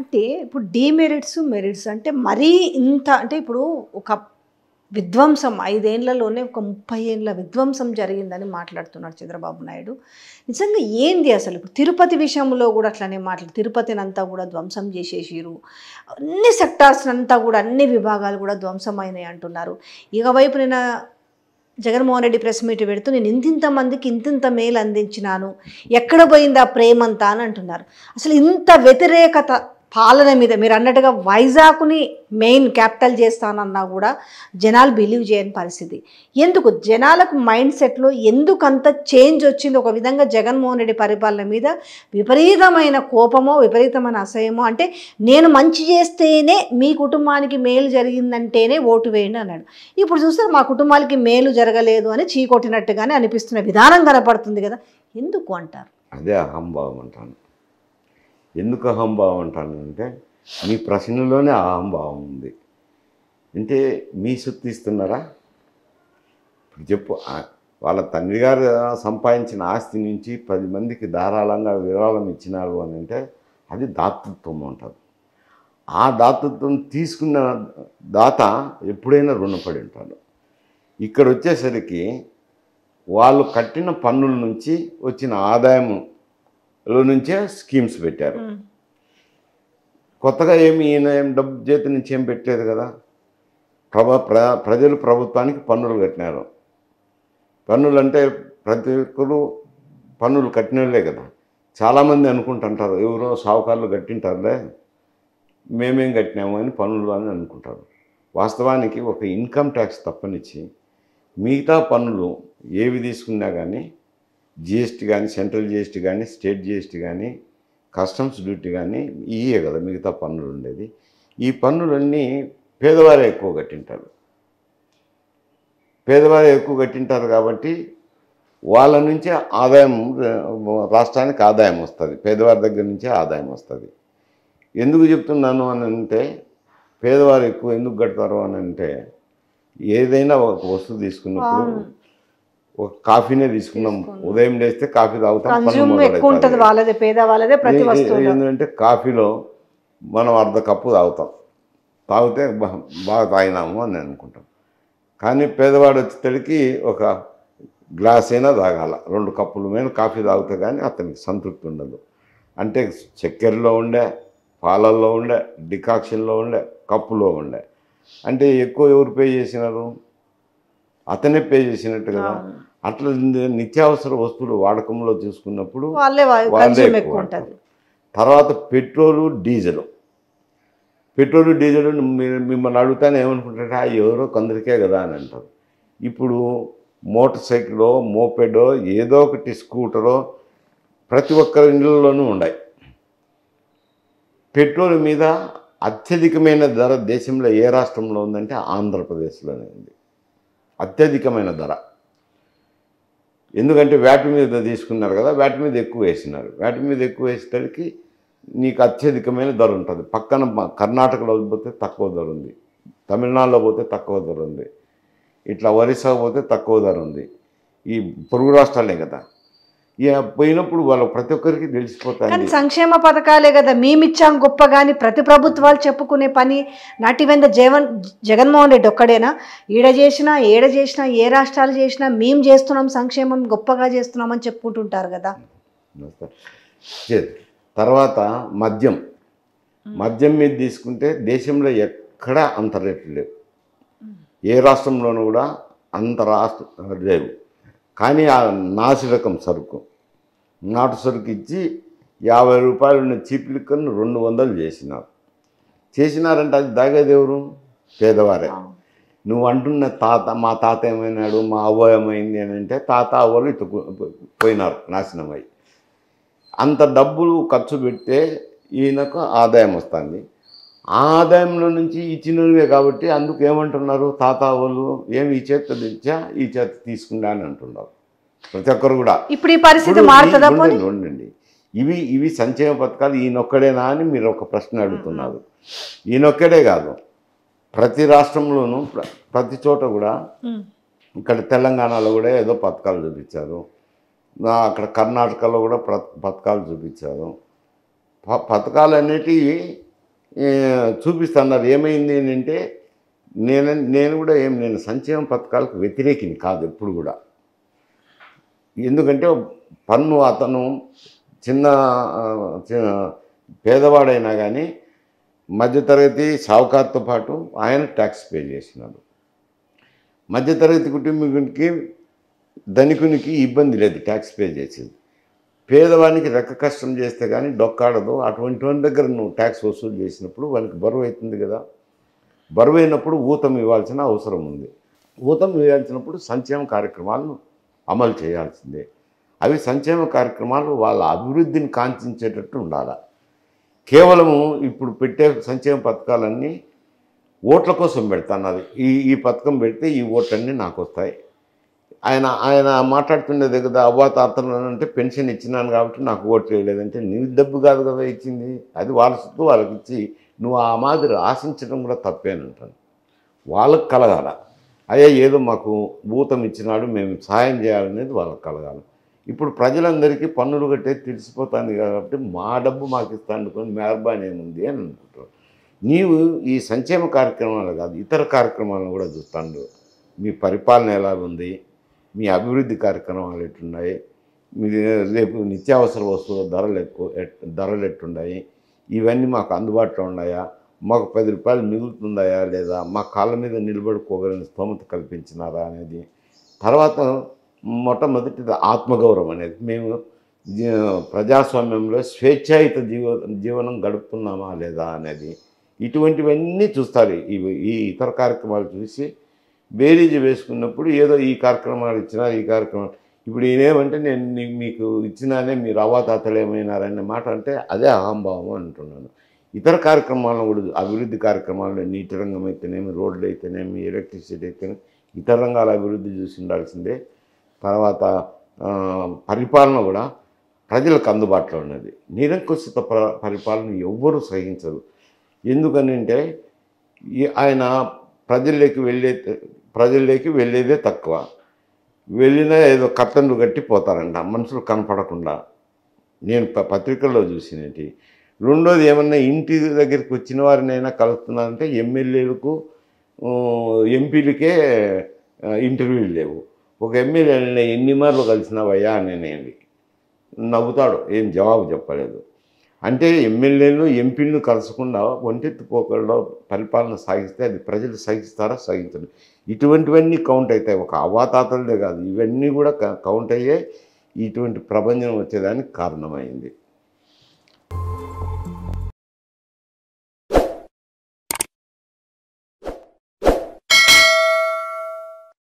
అంటే ఇప్పుడు demerits merits అంటే మరీ ఇంత అంటే ఇప్పుడు ఒక విధ్వంసం ఐదేళ్లలోనే ఒక ముప్పై ఏళ్ళ విధ్వంసం జరిగిందని మాట్లాడుతున్నాడు చంద్రబాబు నాయుడు నిజంగా ఏంది అసలు ఇప్పుడు తిరుపతి విషయంలో కూడా అట్లనే మాట్లాడు తిరుపతిని అంతా కూడా ధ్వంసం చేసేసిరు అన్ని సెక్టార్స్ అంతా కూడా అన్ని విభాగాలు కూడా ధ్వంసమైనాయి అంటున్నారు ఇక వైపు నేను జగన్మోహన్ రెడ్డి ప్రెస్ మీట్ పెడుతూ నేను ఇంతింత మందికి ఇంతింత మేలు అందించినాను ఎక్కడ పోయింది ఆ ప్రేమంతా అని అంటున్నారు అసలు ఇంత వ్యతిరేకత పాలన మీద మీరు అన్నట్టుగా వైజాగ్ని మెయిన్ క్యాపిటల్ చేస్తానన్నా కూడా జనాలు బిలీవ్ చేయని పరిస్థితి ఎందుకు జనాలకు మైండ్ సెట్లో ఎందుకు అంత చేంజ్ వచ్చింది ఒక విధంగా జగన్మోహన్ రెడ్డి పరిపాలన మీద విపరీతమైన కోపమో విపరీతమైన అసహ్యమో అంటే నేను మంచి చేస్తేనే మీ కుటుంబానికి మేలు జరిగిందంటేనే ఓటు వేయండి అన్నాడు ఇప్పుడు చూస్తే మా కుటుంబాలకి మేలు జరగలేదు అని చీకొట్టినట్టుగానే అనిపిస్తున్న విధానం కనపడుతుంది కదా ఎందుకు అంటారు అదే అహంభావం అంటాను ఎందుకు అహంభావం అంటాను అంటే మీ ప్రశ్నలోనే అహంభావం ఉంది అంటే మీ సొత్తు ఇస్తున్నారా ఇప్పుడు చెప్పు ఆ- వాళ్ళ తండ్రి గారు సంపాదించిన ఆస్తి నుంచి పది మందికి ధారాళంగా విరాళం ఇచ్చినారు అని అంటే అది దాతృత్వం ఉంటుంది ఆ దాతృత్వం తీసుకున్న దాత ఎప్పుడైనా రుణపడి ఉంటాడు ఇక్కడ వచ్చేసరికి వాళ్ళు కట్టిన పన్నుల నుంచి వచ్చిన ఆదాయంలో నుంచే స్కీమ్స్ పెట్టారు కొత్తగా ఏమి ఈయన ఏం డబ్బు చేతి నుంచి ఏం పెట్టలేదు కదా ప్రభ ప్ర ప్రజలు ప్రభుత్వానికి పన్నులు కట్టినారు పన్నులు అంటే ప్రతి ఒక్కరు పన్నులు కట్టినోళ్ళే కదా చాలామంది అనుకుంటుంటారు ఎవరో సావుకారులు కట్టింటారులే మేమేం కట్టినాము అని పన్నులు అని అనుకుంటారు వాస్తవానికి ఒక ఇన్కమ్ ట్యాక్స్ తప్పనిచ్చి మిగతా పన్నులు ఏవి తీసుకున్నా కానీ జిఎస్టీ కానీ సెంట్రల్ జిఎస్టీ కానీ స్టేట్ జిఎస్టీ కానీ కస్టమ్స్ డ్యూటీ కానీ ఇయే కదా మిగతా పన్నులు ఉండేది ఈ పన్నులన్నీ పేదవారే ఎక్కువ కట్టింటారు పేదవారే ఎక్కువ కట్టింటారు కాబట్టి వాళ్ళ నుంచే ఆదాయం ఆ, రాష్ట్రానికి ఆదాయం వస్తుంది పేదవారి దగ్గర నుంచే ఆదాయం వస్తుంది ఎందుకు చెప్తున్నాను అని అంటే పేదవారు ఎక్కువ ఎందుకు కడతారు అని అంటే ఏదైనా ఒక వస్తువు తీసుకున్నప్పుడు అవును. ఒక కాఫీనే తీసుకున్నాం తీసుకున్నాం. ఉదయం లేస్తే కాఫీ తాగుతాం పన్ను కన్జ్యూమ్ ఎక్కువ ఉంటుంది మొదలవుతుంది. వాళ్ళదే పేద వాళ్ళదే ప్రతి ఏ- ఏ- వస్తువులో ఏంటంటే కాఫీలో మనం అర్ధ కప్పు తాగుతాం తాగితే బా- బాగా తాగినాము అని అనుకుంటాం కానీ పేదవాడు వచ్చేసరికి ఒక గ్లాస్ అయినా తాగాల రెండు కప్పుల మీద కాఫీ తాగితే కానీ అతనికి సంతృప్తి ఉండదు అంటే చక్కెరలో ఉండే పాలల్లో ఉండే డికాక్షన్లో ఉండే కప్పులో ఉండే అంటే ఎక్కువ ఎవరు పే చేసినారు అతనే పే చేసినట్టు కదా అవును. అట్లా నిత్యావసర వస్తువులు వాడకంలో చూసుకున్నప్పుడు వాళ్ళే వాళ్ళే కన్జ్యూమ్ ఎక్కువ ఎక్కువ వాడతారు. ఉంటుంది తర్వాత పెట్రోలు డీజిల్ పెట్రోలు డీజిల్ మీరు మిమ్మల్ని అడుగుతానే ఏమనుకుంటారంటే "ఆ, ఎవరో కొందరికే కదా అని అంటారు ఇప్పుడు మోటార్ సైకిలో మోపెడో ఏదో ఒకటి స్కూటరో ప్రతి ఒక్కరి ఇళ్ళలోనూ ఉన్నాయి పెట్రోల్ మీద అత్యధికమైన ధర దేశంలో ఏ రాష్ట్రంలో ఉందంటే ఆంధ్రప్రదేశ్లోనే ఉంది అత్యధికమైన ధర ఎందుకంటే వ్యాట్ మీద తీసుకున్నారు కదా వ్యాట్ మీద ఎక్కువ వేసినారు వ్యాట్ మీద ఎక్కువ వేసేసరికి నీకు అత్యధికమైన ధర ఉంటుంది పక్కన మ- కర్ణాటకలో పోతే తక్కువ ధర ఉంది తమిళనాడులో పోతే తక్కువ ధర ఉంది ఇట్లా ఒరిస్సా పోతే తక్కువ ధర ఉంది ఈ పొరుగు రాష్ట్రాలే కదా ఇక పోయినప్పుడు వాళ్ళు ప్రతి ఒక్కరికి కానీ తెలిసిపోతుంది సంక్షేమ పథకాలే కదా మేమిచ్చాం గొప్ప కానీ ప్రతి ప్రభుత్వాలు చెప్పుకునే పని నాటివెంద జగన్ జగన్మోహన్ రెడ్డి ఒక్కడేనా ఈడ చేసినా ఏడ చేసినా ఏ రాష్ట్రాలు చేసినా మేము చేస్తున్నాం సంక్షేమం గొప్పగా చేస్తున్నామని చెప్పుకుంటుంటారు కదా చే- తర్వాత మద్యం మద్యం మీద తీసుకుంటే దేశంలో ఎక్కడా అంత రేట్లు లేవు ఏ రాష్ట్రంలోనూ కూడా అంత రాష్ట్ర లేవు కానీ ఆ నాసి రకం సరుకు నాటు సరుకు ఇచ్చి యాభై రూపాయలు ఉన్న చీప్ లిక్కర్ను రెండు వందలు చేసినారు చేసినారంటే అది దాగేది ఎవరు పేదవారే నువ్వు అంటున్న తాత మా తాత ఏమైనాడు మా అవ్వ ఏమైంది అని అంటే తాత అవ్వలు ఇటు పోయినారు నాశనం అయ్యి అంత డబ్బులు ఖర్చు పెడితే ఈయనకు ఆదాయం వస్తుంది ఆ ఆదాయంలో నుంచి ఇచ్చినవే కాబట్టి అందుకు ఏమంటున్నారు తాత వాళ్ళు ఏమి ఈ చేత తెచ్చా ఈ చేత తీసుకుంటా అని అంటున్నారు ప్రతి ఒక్కరు కూడా ఇప్పుడు ఈ పరిస్థితి ఇప్పుడు మారుతుందా ఈ- పోనీ ఉండండి, ఉండండి ఇవి ఇవి సంక్షేమ పథకాలు ఈయనొక్కడేనా అని మీరు ఒక ప్రశ్న అడుగుతున్నారు ఈయనొక్కడే కాదు ప్రతి రాష్ట్రంలోనూ ప్ర- ప్రతి చోట కూడా ఉమ్. ఇక్కడ తెలంగాణలో కూడా ఏదో పథకాలు చూపించారు నా అక్కడ కర్ణాటకలో కూడా ప్ర పథకాలు చూపించారు ప- పథకాలు అనేటివి ఏ, చూపిస్తున్నారు ఏమైంది అని అంటే నేను నేను కూడా ఏం నేను సంక్షేమ పథకాలకు వ్యతిరేకిని కాదు ఎప్పుడు కూడా ఎందుకంటే పన్ను అతను చిన్న ఆ, చి- పేదవాడైనా కానీ మధ్యతరగతి సావుకారుతో పాటు ఆయన ట్యాక్స్ పే చేసినాడు మధ్యతరగతి కుటుంబీకునికి ధనికునికి ఇబ్బంది లేదు ట్యాక్స్ పే చేసేది పేదవానికి రెక్క కష్టం చేస్తే కానీ డొక్కాడదు అటువంటి వాని దగ్గర నువ్వు ట్యాక్స్ వసూలు చేసినప్పుడు వానికి బరువు అవుతుంది కదా బరువు అయినప్పుడు ఊతం ఇవ్వాల్సిన అవసరం ఉంది ఊతం ఇవ్వాల్సినప్పుడు సంక్షేమ కార్యక్రమాలను అమలు చేయాల్సిందే అవి సంక్షేమ కార్యక్రమాలు వాళ్ళ అభివృద్ధిని కాంక్షించేటట్టు ఉండాలి కేవలము ఇప్పుడు పెట్టే సంక్షేమ పథకాలన్నీ ఓట్ల కోసం పెడతాన్నారు ఈ ఈ పథకం పెడితే ఈ ఓట్లన్నీ నాకు వస్తాయి ఆయన ఆయన మాట్లాడుతుండేది కదా అవ్వా తాతలు అంటే పెన్షన్ ఇచ్చినాను కాబట్టి నాకు ఓట్లు వేయలేదంటే నీ డబ్బు కాదు కదా ఇచ్చింది అది వాళ్ళ సొత్తు వాళ్ళకి ఇచ్చి నువ్వు ఆ మాదిరి ఆశించడం కూడా తప్పేనంటాను వాళ్ళకి కలగాల అయ్యా ఏదో మాకు భూతం ఇచ్చినాడు మేము సహాయం చేయాలనేది వాళ్ళకి కలగాలి ఇప్పుడు ప్రజలందరికీ పన్నులు కట్టేది తెలిసిపోతుంది కాబట్టి మా డబ్బు మాకు ఇస్తా అనుకొని మెహర్బాన్ ఏముంది అని అనుకుంటారు నీవు ఈ సంక్షేమ కార్యక్రమాలు కాదు ఇతర కార్యక్రమాలను కూడా చూస్తాడు మీ పరిపాలన ఎలా ఉంది మీ అభివృద్ధి కార్యక్రమాలు ఎట్టున్నాయి మీ రేపు నిత్యావసర వస్తువుల ధరలు ఎక్కువ ఎట్- ధరలు ఎట్టున్నాయి ఇవన్నీ మాకు అందుబాటులో ఉన్నాయా మాకు పది రూపాయలు మిగులుతుందాయా లేదా మా కాళ్ళ మీద నిలబడుకోగలని స్తోమత కల్పించినారా అనేది తర్వాత మొట్టమొదటిది ఆత్మగౌరవం అనేది మేము జీ- ప్రజాస్వామ్యంలో స్వేచ్ఛాయుత జీవ జీవనం గడుపుతున్నామా లేదా అనేది ఇటువంటివన్నీ చూస్తారు ఇవి ఈ ఇతర కార్యక్రమాలు చూసి బేరీజు వేసుకున్నప్పుడు ఏదో ఈ కార్యక్రమాలు ఇచ్చినా ఈ కార్యక్రమాలు ఇప్పుడు ఈయనేమంటే నేను నీ- మీకు ఇచ్చినానే మీరు అవ్వాతాతలు ఏమైనారనే మాట అంటే అదే అహంభావం అంటున్నాను ఇతర కార్యక్రమాలను కూడా అభివృద్ధి కార్యక్రమాల్లో నీటి రంగం అయితేనేమి రోడ్లు అయితేనేమి ఎలక్ట్రిసిటీ అయితేనేమి ఇతర రంగాల అభివృద్ధి చూసి ఉండాల్సిందే తర్వాత ఆ, పరిపాలన కూడా ప్రజలకు అందుబాటులో ఉన్నది నిరంకుశిత ప్ర పరిపాలన ఎవ్వరూ సహించదు ఎందుకని అంటే ఈ- ఆయన ప్రజల్లోకి వెళ్ళే ప్రజల్లోకి వెళ్ళేదే తక్కువ వెళ్ళినా ఏదో కట్టన్లు కట్టి పోతారంట మనుషులు కనపడకుండా నేను ప- పత్రికల్లో చూసినట్టు రెండోది ఏమన్నా ఇంటి దగ్గరికి వచ్చిన వారినైనా కలుస్తున్నారంటే ఎమ్మెల్యేలకు ఆ, ఎంపీలకే ఆ, ఇంటర్వ్యూలు లేవు ఒక ఎమ్మెల్యే ఎన్ని మార్లు కలిసినావయ్యా అని నేను నవ్వుతాడు ఏం జవాబు చెప్పలేదు అంటే ఎమ్మెల్యేలు ఎంపీలను కలసకుండా ఒంటెత్తు పోకల్లో పరిపాలన సాగిస్తే అది ప్రజలు సహిస్తారా సహించరు ఇటువంటివన్నీ కౌంట్ అవుతాయి ఒక అవాతాతలదే కాదు ఇవన్నీ కూడా క- కౌంట్ అయ్యే ఇటువంటి ప్రపంచం వచ్చేదానికి కారణమైంది